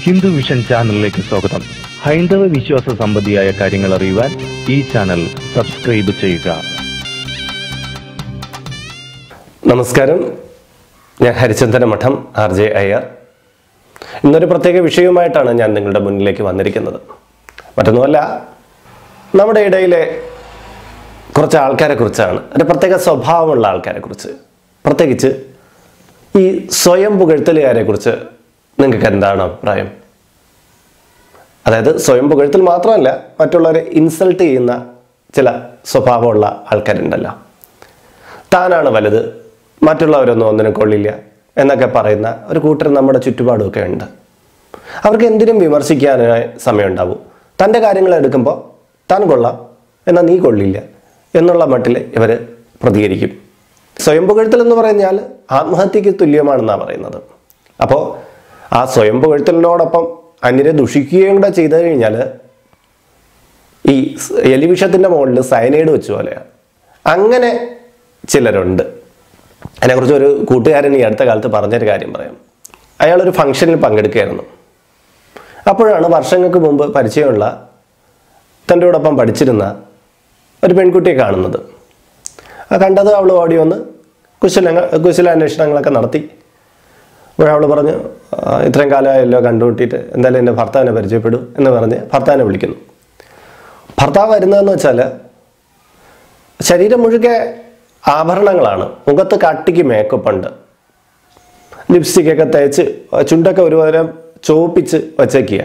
Hindu vision ചാനലിലേക്ക് സ്വാഗതം ഹൈന്ദവ വിശ്വാസ സംബന്ധിയായ കാര്യങ്ങൾ അറിയുവാൻ ഈ ചാനൽ സബ്സ്ക്രൈബ് ചെയ്യുക നമസ്കാരം ഞാൻ ഹരിചന്ദന മഠം ആർ ജെ അയ്യർ ഇന്നൊരു പ്രത്യേക വിഷയവുമായിട്ടാണ് ഞാൻ നിങ്ങളുടെ മുന്നിലേക്ക് വന്നിരിക്കുന്നത് മറ്റൊന്നുമല്ല നമ്മുടെ ഇടയിലെ കുറച്ച് ആൾക്കാരെ കുറിച്ചാണ് ഒരു പ്രത്യേക സ്വഭാവമുള്ള ആൾക്കാരെ കുറിച്ച് പ്രത്യേകിച്ച് ഈ സ്വയം പുകഴ്ത്തലുകാരെ കുറിച്ച് നിങ്ങൾക്ക് എന്താണ് അഭിപ്രായം അതായത് സ്വയം പുകഴ്ത്തൽ മാത്രമല്ല മറ്റുള്ളവരെ ഇൻസൾട്ട് ചെയ്യുന്ന ചില സ്വഭാവമുള്ള ആൾക്കാരുണ്ടല്ലോ താനാണ് വലുത് മറ്റുള്ളവരൊന്നും ഒന്നിനും കൊള്ളില്ല എന്നൊക്കെ പറയുന്ന ഒരു കൂട്ടർ നമ്മുടെ ചുറ്റുപാടുമൊക്കെ ഉണ്ട് അവർക്ക് എന്തിനും വിമർശിക്കാനായി സമയമുണ്ടാവും തൻ്റെ കാര്യങ്ങൾ എടുക്കുമ്പോൾ താൻ കൊള്ളാം എന്നാൽ നീ കൊള്ളില്ല എന്നുള്ള മട്ടിൽ ഇവർ പ്രതികരിക്കും സ്വയം പുകഴ്ത്തൽ എന്ന് പറഞ്ഞാൽ ആത്മഹത്യക്ക് തുല്യമാണെന്നാണ് പറയുന്നത് അപ്പോൾ ആ സ്വയം പുകഴ്ത്തലിനോടൊപ്പം അന്യരെ ദുഷിക്കുകയും കൂടെ ചെയ്തു കഴിഞ്ഞാൽ ഈ സ് എലിവിഷത്തിൻ്റെ മുകളിൽ സയനൈഡ് വെച്ച പോലെയാണ് അങ്ങനെ ചിലരുണ്ട് അതിനെക്കുറിച്ച് ഒരു കൂട്ടുകാരൻ ഈ അടുത്ത കാലത്ത് പറഞ്ഞൊരു കാര്യം പറയാം അയാളൊരു ഫംഗ്ഷനിൽ പങ്കെടുക്കുകയായിരുന്നു അപ്പോഴാണ് വർഷങ്ങൾക്ക് മുമ്പ് പരിചയമുള്ള തൻ്റെ കൂടൊപ്പം പഠിച്ചിരുന്ന ഒരു പെൺകുട്ടിയെ കാണുന്നത് ആ കണ്ടത് അവൾ ഓടി വന്ന് കുശലങ്ങൾ കുശലാന്വേഷണങ്ങളൊക്കെ നടത്തി അപ്പോൾ അവൾ പറഞ്ഞു "ആ, ഇത്രയും കാലമായല്ലോ കണ്ടുമുട്ടിയിട്ട് എന്തായാലും എൻ്റെ ഭർത്താവിനെ പരിചയപ്പെടൂ എന്ന് പറഞ്ഞ് ഭർത്താവിനെ വിളിക്കുന്നു ഭർത്താവ് വരുന്നതെന്ന് വെച്ചാൽ ശരീരം മുഴുക്കെ ആഭരണങ്ങളാണ് മുഖത്ത് കട്ടിക്ക് മേക്കപ്പ് ഉണ്ട് ലിപ്സ്റ്റിക്കൊക്കെ തേച്ച് ചുണ്ടൊക്കെ ഒരുപോലെ ചോപ്പിച്ച് വച്ചേക്കുക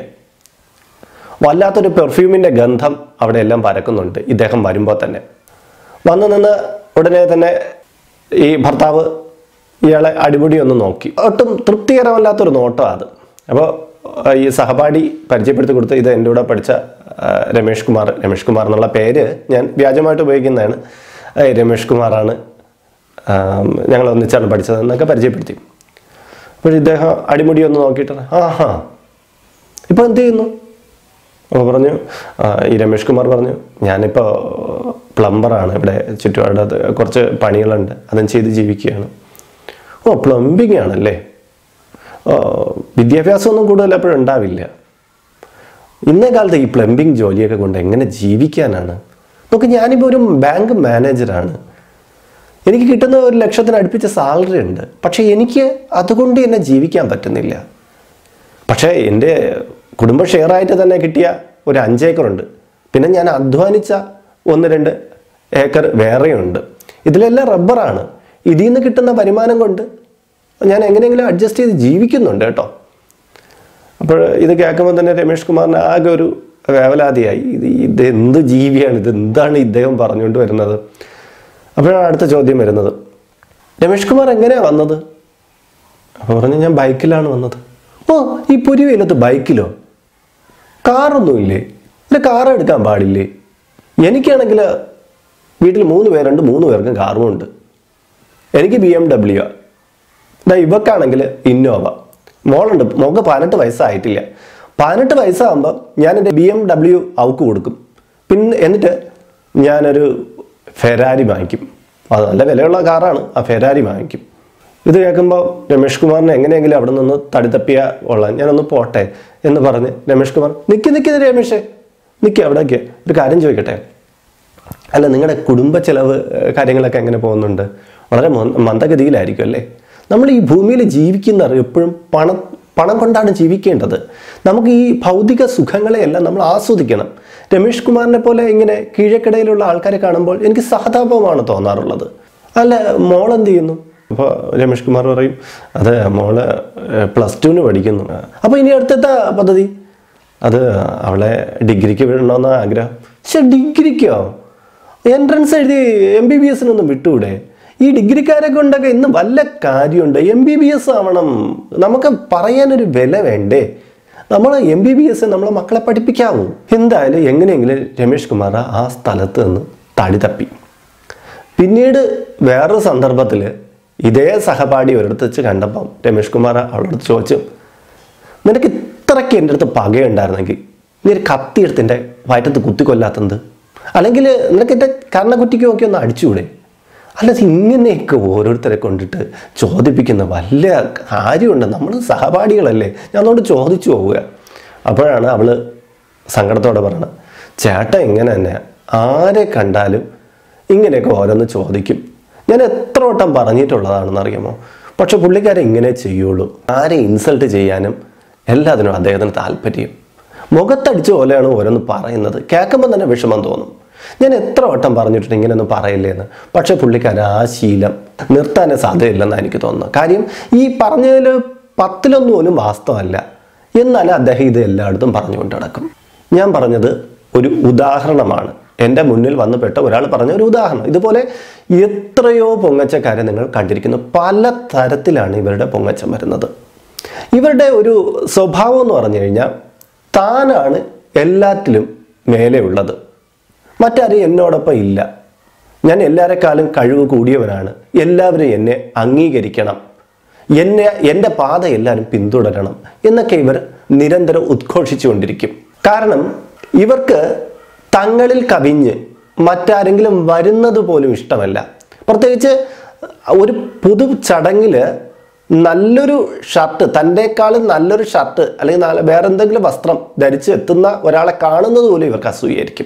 വല്ലാത്തൊരു പെർഫ്യൂമിൻ്റെ ഗന്ധം അവിടെ എല്ലാം പരക്കുന്നുണ്ട് ഇദ്ദേഹം വരുമ്പോൾ തന്നെ വന്നു നിന്ന് ഉടനെ തന്നെ ഈ ഭർത്താവ് ഇയാളെ അടിമുടി ഒന്ന് നോക്കി ഒട്ടും തൃപ്തികരമല്ലാത്തൊരു നോട്ടം അത് അപ്പോൾ ഈ സഹപാഠി പരിചയപ്പെടുത്തി കൊടുത്ത് ഇത് എൻ്റെ കൂടെ പഠിച്ച ആ, രമേഷ് കുമാർ രമേഷ് കുമാർ എന്നുള്ള പേര് ഞാൻ വ്യാജമായിട്ട് ഉപയോഗിക്കുന്നതാണ് ആ, രമേഷ് കുമാറാണ് ആ, ഞങ്ങൾ ഒന്നിച്ചാണ് പഠിച്ചതെന്നൊക്കെ പരിചയപ്പെടുത്തി അപ്പോൾ ഇദ്ദേഹം അടിമുടി ഒന്ന് നോക്കിയിട്ട് ആ ഹാ ഇപ്പോൾ എന്ത് ചെയ്യുന്നു അപ്പോൾ പറഞ്ഞു ആ, ഈ രമേഷ് കുമാർ പറഞ്ഞു ഞാനിപ്പോൾ പ്ലംബറാണ് ഇവിടെ ചുറ്റുപാടത്ത് കുറച്ച് പണികളുണ്ട് അതും ചെയ്ത് ജീവിക്കുകയാണ് ഓ പ്ലംബിംഗ് ആണല്ലേ ഓ വിദ്യാഭ്യാസമൊന്നും കൂടുതൽ എപ്പോഴും ഉണ്ടാവില്ല ഇന്നേ കാലത്ത് ഈ പ്ലംബിംഗ് ജോലിയൊക്കെ കൊണ്ട് എങ്ങനെ ജീവിക്കാനാണ് നോക്ക് ഞാനിപ്പോൾ ഒരു ബാങ്ക് മാനേജറാണ് എനിക്ക് കിട്ടുന്ന ഒരു ലക്ഷത്തിന് അടുപ്പിച്ച സാലറി ഉണ്ട് പക്ഷേ എനിക്ക് അതുകൊണ്ട് എന്നെ ജീവിക്കാൻ പറ്റുന്നില്ല പക്ഷേ എൻ്റെ കുടുംബ ഷെയറായിട്ട് തന്നെ കിട്ടിയ ഒരു അഞ്ചേക്കറുണ്ട് പിന്നെ ഞാൻ അധ്വാനിച്ച ഒന്ന് രണ്ട് ഏക്കർ വേറെയുണ്ട് ഇതിലെല്ലാം റബ്ബറാണ് ഇതിൽ നിന്ന് കിട്ടുന്ന വരുമാനം കൊണ്ട് ഞാൻ എങ്ങനെയെങ്കിലും അഡ്ജസ്റ്റ് ചെയ്ത് ജീവിക്കുന്നുണ്ട് കേട്ടോ അപ്പോൾ ഇത് കേൾക്കുമ്പോൾ തന്നെ രമേഷ് കുമാറിന് ആകെ ഒരു വേവലാതിയായി ഇത് ഇത് എന്ത് ജീവിയാണ് ഇത് എന്താണ് ഇദ്ദേഹം പറഞ്ഞുകൊണ്ട് വരുന്നത് അപ്പോഴാണ് അടുത്ത ചോദ്യം വരുന്നത് രമേഷ് കുമാർ എങ്ങനെയാണ് വന്നത് അപ്പോൾ പറഞ്ഞു ഞാൻ ബൈക്കിലാണ് വന്നത് ഓ ഈ പുരി വെയിലത്ത് ബൈക്കിലോ കാറൊന്നുമില്ലേ അല്ല കാർ എടുക്കാൻ പാടില്ലേ എനിക്കാണെങ്കിൽ വീട്ടിൽ മൂന്ന് പേരുണ്ട് മൂന്ന് പേർക്കും കാറും ഉണ്ട് എനിക്ക് ബി എം ഡബ്ല്യു ഇതാ ഇവക്കാണെങ്കിൽ ഇന്നോവ മോളുണ്ട് മോൾക്ക് പതിനെട്ട് വയസ്സായിട്ടില്ല പതിനെട്ട് വയസ്സാകുമ്പോൾ ഞാൻ എൻ്റെ ബി എം ഡബ്ല്യു അവക്ക് കൊടുക്കും പിന്നെ എന്നിട്ട് ഞാനൊരു ഫെരാരി വാങ്ങിക്കും അത് നല്ല വിലയുള്ള കാറാണ് ആ ഫെരാരി വാങ്ങിക്കും ഇത് കേൾക്കുമ്പോൾ രമേഷ് കുമാറിനെ എങ്ങനെയെങ്കിലും അവിടെ നിന്ന് തടിത്തപ്പിയ കൊള്ളാം ഞാനൊന്ന് പോട്ടെ എന്ന് പറഞ്ഞ് രമേഷ് കുമാർ നിൽക്കി നിൽക്കി രമേഷേ നിൽക്കി അവിടേക്ക് ഒരു കാര്യം ചോദിക്കട്ടെ അല്ല നിങ്ങളുടെ കുടുംബ ചെലവ് ഏഹ്, കാര്യങ്ങളൊക്കെ എങ്ങനെ പോകുന്നുണ്ട് വളരെ മന്ദ- മന്ദഗതിയിലായിരിക്കും അല്ലേ നമ്മൾ ഈ ഭൂമിയിൽ ജീവിക്കുന്നവർ എപ്പോഴും പണം പണം കൊണ്ടാണ് ജീവിക്കേണ്ടത് നമുക്ക് ഈ ഭൗതിക സുഖങ്ങളെയെല്ലാം നമ്മൾ ആസ്വദിക്കണം രമേഷ് കുമാറിനെ പോലെ ഇങ്ങനെ കീഴക്കിടയിലുള്ള ആൾക്കാരെ കാണുമ്പോൾ എനിക്ക് സഹതാപമാണ് തോന്നാറുള്ളത് അല്ല മോൾ എന്ത് ചെയ്യുന്നു അപ്പോൾ രമേഷ് കുമാർ പറയും അത് മോള് പ്ലസ് ടുവിന് പഠിക്കുന്നു അപ്പോൾ ഇനി അടുത്തെത്താ പദ്ധതി അത് അവളെ ഡിഗ്രിക്ക് വിടണമെന്ന ആഗ്രഹം പക്ഷെ ഡിഗ്രിക്കോ എൻട്രൻസ് എഴുതി എം ബി ബി എസിനൊന്നും വിട്ടുകൂടെ ഈ ഡിഗ്രിക്കാരെ കൊണ്ടൊക്കെ ഇന്ന് വല്ല കാര്യമുണ്ട് എം ബി ബി എസ് ആവണം നമുക്ക് പറയാനൊരു വില വേണ്ടേ നമ്മൾ എം ബി ബി എസ് നമ്മളെ മക്കളെ പഠിപ്പിക്കാവൂ എന്തായാലും എങ്ങനെയെങ്കിലും രമേഷ് കുമാർ ആ സ്ഥലത്ത് നിന്ന് തടി തപ്പി പിന്നീട് വേറൊരു സന്ദർഭത്തിൽ ഇതേ സഹപാഠി ഒരിടത്ത് വെച്ച് കണ്ടപ്പം രമേഷ് കുമാർ അവളുടെ അടുത്ത് ചോദിച്ചു നിനക്ക് ഇത്രയ്ക്ക് എൻ്റെ അടുത്ത് പകയുണ്ടായിരുന്നെങ്കിൽ നീ ഒരു കത്തി എടുത്ത് എൻ്റെ വയറ്റത്ത് കുത്തിക്കൊല്ലാത്തത് അല്ലെങ്കിൽ നിനക്ക് എൻ്റെ കർണക്കുറ്റിക്ക് നോക്കി ഒന്ന് അടിച്ചുകൂടെ അല്ല ഇത് ഇങ്ങനെയൊക്കെ ഓരോരുത്തരെ കൊണ്ടിട്ട് ചോദിപ്പിക്കുന്ന വല്ല കാര്യമുണ്ട് നമ്മൾ സഹപാഠികളല്ലേ ഞാൻ അതുകൊണ്ട് ചോദിച്ചു പോവുക അപ്പോഴാണ് അവള് സങ്കടത്തോടെ പറയണത് ചേട്ടൻ ഇങ്ങനെ തന്നെ ആരെ കണ്ടാലും ഇങ്ങനെയൊക്കെ ഓരോന്ന് ചോദിക്കും ഞാൻ എത്ര വട്ടം പറഞ്ഞിട്ടുള്ളതാണെന്ന് അറിയാമോ പക്ഷെ പുള്ളിക്കാരെ ഇങ്ങനെ ചെയ്യുള്ളൂ ആരെ ഇൻസൾട്ട് ചെയ്യാനും എല്ലാത്തിനും അദ്ദേഹത്തിന് താല്പര്യം മുഖത്തടിച്ച പോലെയാണ് ഓരോന്ന് പറയുന്നത് കേൾക്കുമ്പോൾ തന്നെ വിഷമം തോന്നും ഞാൻ എത്ര വട്ടം പറഞ്ഞിട്ടുണ്ട് ഇങ്ങനെയൊന്നും പറയില്ലേന്ന് പക്ഷെ പുള്ളിക്കാരൻ ആ ശീലം നിർത്താനേ സാധ്യതയില്ലെന്നാണ് എനിക്ക് തോന്നുന്നത് കാര്യം ഈ പറഞ്ഞതിൽ പത്തിലൊന്നും പോലും വാസ്തവമല്ല എന്നാലും അദ്ദേഹം ഇത് എല്ലായിടത്തും പറഞ്ഞുകൊണ്ട് നടക്കും ഞാൻ പറഞ്ഞത് ഒരു ഉദാഹരണമാണ് എൻ്റെ മുന്നിൽ വന്ന് പെട്ട ഒരാൾ പറഞ്ഞ ഒരു ഉദാഹരണം ഇതുപോലെ എത്രയോ പൊങ്ങച്ചക്കാരെ നിങ്ങൾ കണ്ടിരിക്കുന്നു പല തരത്തിലാണ് ഇവരുടെ പൊങ്ങച്ചം വരുന്നത് ഇവരുടെ ഒരു സ്വഭാവം എന്ന് പറഞ്ഞു കഴിഞ്ഞാൽ താനാണ് എല്ലാറ്റിലും മേലെ ഉള്ളത് മറ്റാരും എന്നോടൊപ്പം ഇല്ല ഞാൻ എല്ലാവരെക്കാളും കഴിവ് കൂടിയവനാണ് എല്ലാവരും എന്നെ അംഗീകരിക്കണം എന്നെ എൻ്റെ പാത എല്ലാവരും പിന്തുടരണം എന്നൊക്കെ ഇവർ നിരന്തരം ഉദ്ഘോഷിച്ചുകൊണ്ടിരിക്കും കാരണം ഇവർക്ക് തങ്ങളിൽ കവിഞ്ഞ് മറ്റാരെങ്കിലും വരുന്നത് പോലും ഇഷ്ടമല്ല പ്രത്യേകിച്ച് ഒരു പുതു ചടങ്ങിൽ നല്ലൊരു ഷർട്ട് തൻ്റെക്കാളും നല്ലൊരു ഷർട്ട് അല്ലെങ്കിൽ നല്ല വേറെ എന്തെങ്കിലും വസ്ത്രം ധരിച്ച് എത്തുന്ന ഒരാളെ കാണുന്നത് പോലും ഇവർക്ക് അസൂയായിരിക്കും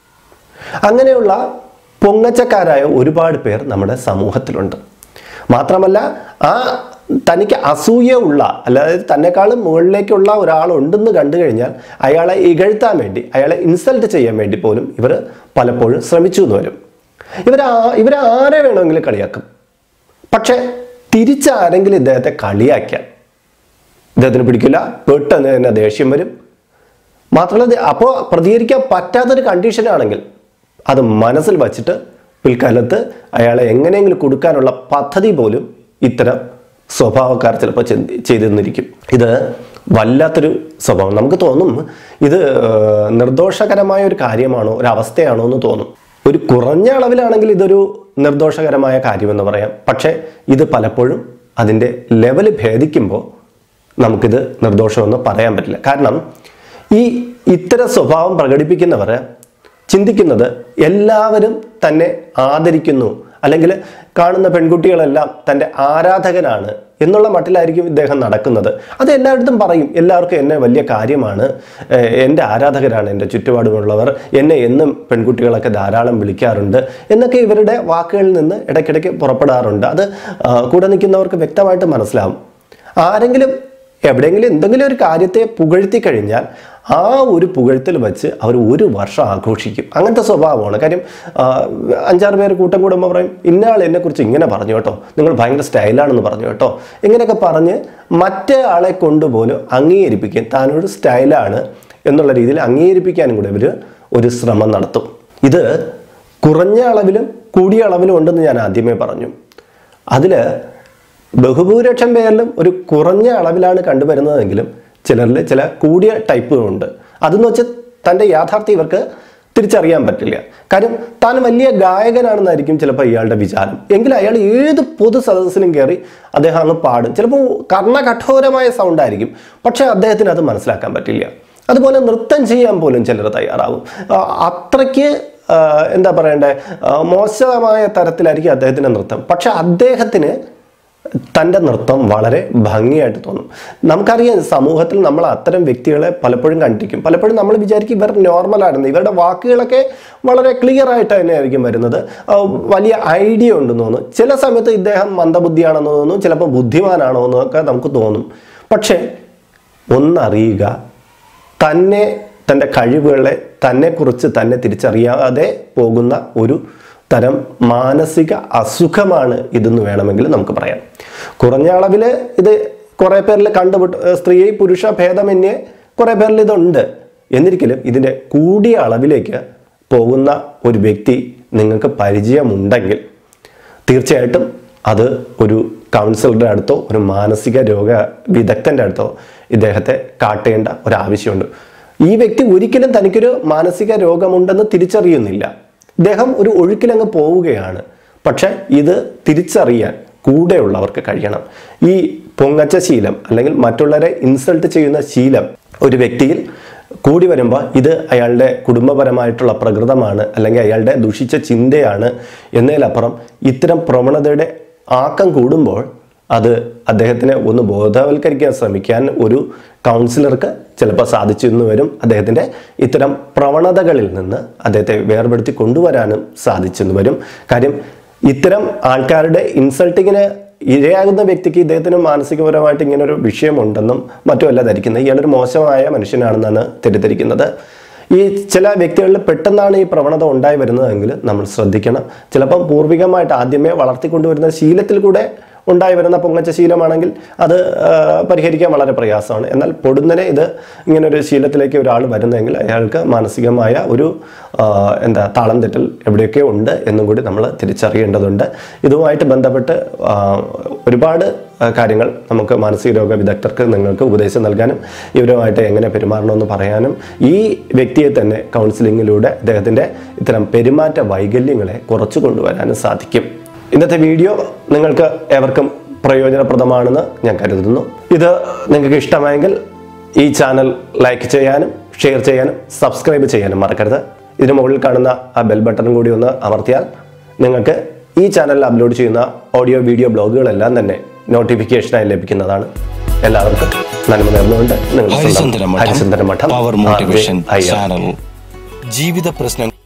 അങ്ങനെയുള്ള പൊങ്ങച്ചക്കാരായ ഒരുപാട് പേർ നമ്മുടെ സമൂഹത്തിലുണ്ട് മാത്രമല്ല ആ തനിക്ക് അസൂയ ഉള്ള അല്ലാതെ തന്നെക്കാളും മുകളിലേക്കുള്ള ഒരാളുണ്ടെന്ന് കണ്ടു കഴിഞ്ഞാൽ അയാളെ ഇകഴ്ത്താൻ വേണ്ടി അയാളെ ഇൻസൾട്ട് ചെയ്യാൻ വേണ്ടി പോലും ഇവർ പലപ്പോഴും ശ്രമിച്ചു എന്ന് വരും ഇവർ ഇവരെ ആരെ വേണമെങ്കിലും കളിയാക്കും പക്ഷെ തിരിച്ചാരെങ്കിലും ഇദ്ദേഹത്തെ കളിയാക്കിയാൽ ഇദ്ദേഹത്തിന് പിടിക്കില്ല പെട്ടെന്ന് തന്നെ ദേഷ്യം വരും മാത്രമല്ല അപ്പോൾ പ്രതികരിക്കാൻ പറ്റാത്തൊരു കണ്ടീഷനാണെങ്കിൽ അത് മനസ്സിൽ വച്ചിട്ട് പിൽക്കാലത്ത് അയാളെ എങ്ങനെയെങ്കിലും കൊടുക്കാനുള്ള പദ്ധതി പോലും ഇത്തരം സ്വഭാവക്കാർ ചിലപ്പോൾ ചിന്തി- ചെയ്തിരുന്നിരിക്കും ഇത് വല്ലാത്തൊരു സ്വഭാവം നമുക്ക് തോന്നും ഇത് ഏർ, നിർദോഷകരമായ ഒരു കാര്യമാണോ ഒരു അവസ്ഥയാണോ എന്ന് തോന്നും ഒരു കുറഞ്ഞ അളവിലാണെങ്കിൽ ഇതൊരു നിർദോഷകരമായ കാര്യമെന്ന് പറയാം പക്ഷേ ഇത് പലപ്പോഴും അതിൻ്റെ ലെവൽ ഭേദിക്കുമ്പോൾ നമുക്കിത് നിർദോഷമെന്ന് പറയാൻ പറ്റില്ല കാരണം ഈ ഇത്തരം സ്വഭാവം പ്രകടിപ്പിക്കുന്നവർ ചിന്തിക്കുന്നത് എല്ലാവരും തന്നെ ആദരിക്കുന്നു അല്ലെങ്കിൽ കാണുന്ന പെൺകുട്ടികളെല്ലാം തൻ്റെ ആരാധകനാണ് എന്നുള്ള മട്ടിലായിരിക്കും ഇദ്ദേഹം നടക്കുന്നത് അത് എല്ലായിടത്തും പറയും എല്ലാവർക്കും എന്നെ വലിയ കാര്യമാണ് ഏഹ് എൻ്റെ ആരാധകരാണ് എൻ്റെ ചുറ്റുപാടുമുള്ളവർ എന്നെ എന്നും പെൺകുട്ടികളൊക്കെ ധാരാളം വിളിക്കാറുണ്ട് എന്നൊക്കെ ഇവരുടെ വാക്കുകളിൽ നിന്ന് ഇടയ്ക്കിടയ്ക്ക് പുറപ്പെടാറുണ്ട് അത് ആ, കൂടെ നിൽക്കുന്നവർക്ക് വ്യക്തമായിട്ട് മനസ്സിലാവും ആരെങ്കിലും എവിടെയെങ്കിലും എന്തെങ്കിലും ഒരു കാര്യത്തെ പുകഴ്ത്തി കഴിഞ്ഞാൽ ആ ഒരു പുകഴ്ത്തൽ വെച്ച് അവർ ഒരു വർഷം ആഘോഷിക്കും അങ്ങനത്തെ സ്വഭാവമാണ് കാര്യം ആ, അഞ്ചാറ് പേര് കൂട്ടം കൂടുമ്പോൾ പറയും ഇന്നയാൾ എന്നെക്കുറിച്ച് ഇങ്ങനെ പറഞ്ഞു കേട്ടോ നിങ്ങൾ ഭയങ്കര സ്റ്റൈലാണെന്ന് പറഞ്ഞു കേട്ടോ ഇങ്ങനെയൊക്കെ പറഞ്ഞ് മറ്റേ ആളെ കൊണ്ടുപോലും അംഗീകരിപ്പിക്കുകയും താനൊരു സ്റ്റൈലാണ് എന്നുള്ള രീതിയിൽ അംഗീകരിപ്പിക്കാനും കൂടെ ഇവർ ഒരു ശ്രമം നടത്തും ഇത് കുറഞ്ഞ അളവിലും കൂടിയ അളവിലും ഉണ്ടെന്ന് ഞാൻ ആദ്യമേ പറഞ്ഞു അതിൽ ബഹുഭൂരിപക്ഷം പേരിലും ഒരു കുറഞ്ഞ അളവിലാണ് കണ്ടുവരുന്നതെങ്കിലും ചിലരിൽ ചില കൂടിയ ടൈപ്പുകളുണ്ട് അതെന്ന് വെച്ചാൽ തൻ്റെ യാഥാർത്ഥ്യം ഇവർക്ക് തിരിച്ചറിയാൻ പറ്റില്ല കാര്യം താൻ വലിയ ഗായകനാണെന്നായിരിക്കും ചിലപ്പോൾ ഇയാളുടെ വിചാരം എങ്കിൽ അയാൾ ഏത് പൊതു സദസ്സിലും കയറി അദ്ദേഹം അങ്ങ് പാടും ചിലപ്പോൾ കർണകഠോരമായ സൗണ്ട് ആയിരിക്കും പക്ഷേ അദ്ദേഹത്തിന് അത് മനസ്സിലാക്കാൻ പറ്റില്ല അതുപോലെ നൃത്തം ചെയ്യാൻ പോലും ചിലർ തയ്യാറാവും ആ, അത്രയ്ക്ക് ആ, എന്താ പറയണ്ടേ ആ, മോശമായ തരത്തിലായിരിക്കും അദ്ദേഹത്തിൻ്റെ നൃത്തം പക്ഷെ അദ്ദേഹത്തിന് തൻ്റെ നൃത്തം വളരെ ഭംഗിയായിട്ട് തോന്നും നമുക്കറിയാം സമൂഹത്തിൽ നമ്മൾ അത്തരം വ്യക്തികളെ പലപ്പോഴും കണ്ടിരിക്കും പലപ്പോഴും നമ്മൾ വിചാരിക്കും ഇവർ നോർമലാണെന്ന് ഇവരുടെ വാക്കുകളൊക്കെ വളരെ ക്ലിയർ ആയിട്ട് തന്നെ ആയിരിക്കും വരുന്നത് ആ, വലിയ ഐഡിയ ഉണ്ടെന്ന് തോന്നും ചില സമയത്ത് ഇദ്ദേഹം മന്ദബുദ്ധിയാണെന്ന് തോന്നും ചിലപ്പോൾ ബുദ്ധിമാനാണോ എന്നൊക്കെ നമുക്ക് തോന്നും പക്ഷേ ഒന്നറിയുക തന്നെ തൻ്റെ കഴിവുകളെ തന്നെക്കുറിച്ച് തന്നെ തിരിച്ചറിയാതെ പോകുന്ന ഒരു തരം മാനസിക അസുഖമാണ് ഇതെന്ന് വേണമെങ്കിൽ നമുക്ക് പറയാം കുറഞ്ഞ അളവിൽ ഇത് കുറേ പേരിൽ കണ്ടുപിട്ട് സ്ത്രീ പുരുഷ ഭേദമന്യേ കുറേ പേരിൽ ഇതുണ്ട് എന്നിരിക്കലും ഇതിൻ്റെ കൂടിയ അളവിലേക്ക് പോകുന്ന ഒരു വ്യക്തി നിങ്ങൾക്ക് പരിചയമുണ്ടെങ്കിൽ തീർച്ചയായിട്ടും അത് ഒരു കൗൺസിലറുടെ അടുത്തോ ഒരു മാനസിക രോഗ വിദഗ്ധൻ്റെ അടുത്തോ ഇദ്ദേഹത്തെ കാട്ടേണ്ട ഒരു ആവശ്യമുണ്ട് ഈ വ്യക്തി ഒരിക്കലും തനിക്കൊരു മാനസിക രോഗമുണ്ടെന്ന് തിരിച്ചറിയുന്നില്ല ഇദ്ദേഹം ഒരു ഒഴുക്കിലങ്ങ് പോവുകയാണ് പക്ഷെ ഇത് തിരിച്ചറിയാൻ കൂടെയുള്ളവർക്ക് കഴിയണം ഈ പൊങ്ങച്ച ശീലം അല്ലെങ്കിൽ മറ്റുള്ളവരെ ഇൻസൾട്ട് ചെയ്യുന്ന ശീലം ഒരു വ്യക്തിയിൽ കൂടി വരുമ്പോൾ ഇത് അയാളുടെ കുടുംബപരമായിട്ടുള്ള പ്രകൃതമാണ് അല്ലെങ്കിൽ അയാളുടെ ദുഷിച്ച ചിന്തയാണ് എന്നതിലപ്പുറം ഇത്തരം പ്രവണതയുടെ ആക്കം കൂടുമ്പോൾ അത് അദ്ദേഹത്തിനെ ഒന്ന് ബോധവൽക്കരിക്കാൻ ശ്രമിക്കാൻ ഒരു കൗൺസിലർക്ക് ചിലപ്പോൾ സാധിച്ചു എന്ന് വരും അദ്ദേഹത്തിൻ്റെ ഇത്തരം പ്രവണതകളിൽ നിന്ന് അദ്ദേഹത്തെ വേർപെടുത്തി കൊണ്ടുവരാനും സാധിച്ചെന്ന് വരും കാര്യം ഇത്തരം ആൾക്കാരുടെ ഇൻസൾട്ടിങ്ങിന് ഇരയാകുന്ന വ്യക്തിക്ക് ഇദ്ദേഹത്തിന് മാനസികപരമായിട്ട് ഇങ്ങനെ ഒരു വിഷയമുണ്ടെന്നും മറ്റുമല്ല ധരിക്കുന്നത് ഇയാളൊരു മോശമായ മനുഷ്യനാണെന്നാണ് തെറ്റിദ്ധരിക്കുന്നത് ഈ ചില വ്യക്തികളിൽ പെട്ടെന്നാണ് ഈ പ്രവണത ഉണ്ടായി വരുന്നതെങ്കിൽ നമ്മൾ ശ്രദ്ധിക്കണം ചിലപ്പം പൂർവികമായിട്ട് ആദ്യമേ വളർത്തിക്കൊണ്ടുവരുന്ന ശീലത്തിൽ കൂടെ ഉണ്ടായി വരുന്ന പൊങ്ങച്ച ശീലമാണെങ്കിൽ അത് ആ, പരിഹരിക്കാൻ വളരെ പ്രയാസമാണ് എന്നാൽ പൊടുന്നനെ ഇത് ഇങ്ങനെ ഒരു ശീലത്തിലേക്ക് ഒരാൾ വരുന്നതെങ്കിൽ അയാൾക്ക് മാനസികമായ ഒരു ആ, എന്താ താളം തെറ്റൽ എവിടെയൊക്കെ ഉണ്ട് എന്നും കൂടി നമ്മൾ തിരിച്ചറിയേണ്ടതുണ്ട് ഇതുമായിട്ട് ബന്ധപ്പെട്ട് ആ, ഒരുപാട് ആ, കാര്യങ്ങൾ നമുക്ക് മാനസിക രോഗ വിദഗ്ധർക്ക് നിങ്ങൾക്ക് ഉപദേശം നൽകാനും ഇവരുമായിട്ട് എങ്ങനെ പെരുമാറണമെന്ന് പറയാനും ഈ വ്യക്തിയെ തന്നെ കൗൺസിലിങ്ങിലൂടെ അദ്ദേഹത്തിൻ്റെ ഇത്തരം പെരുമാറ്റ വൈകല്യങ്ങളെ കുറച്ചു കൊണ്ടുവരാനും സാധിക്കും ഇന്നത്തെ വീഡിയോ നിങ്ങൾക്ക് ഏവർക്കും പ്രയോജനപ്രദമാണെന്ന് ഞാൻ കരുതുന്നു ഇത് നിങ്ങൾക്ക് ഇഷ്ടമായെങ്കിൽ ഈ ചാനൽ ലൈക്ക് ചെയ്യാനും ഷെയർ ചെയ്യാനും സബ്സ്ക്രൈബ് ചെയ്യാനും മറക്കരുത് ഇതിന് മുകളിൽ കാണുന്ന ആ ബെൽ ബട്ടൺ കൂടി ഒന്ന് അമർത്തിയാൽ നിങ്ങൾക്ക് ഈ ചാനലിൽ അപ്ലോഡ് ചെയ്യുന്ന ഓഡിയോ വീഡിയോ ബ്ലോഗുകളെല്ലാം തന്നെ നോട്ടിഫിക്കേഷനായി ലഭിക്കുന്നതാണ് എല്ലാവർക്കും നന്മ നേർന്നുകൊണ്ട് നിങ്ങൾ സ്വന്തം Harichandra Madom Harichandra Madom power R J motivation Iyer. Channel ജീവിത പ്രശ്നം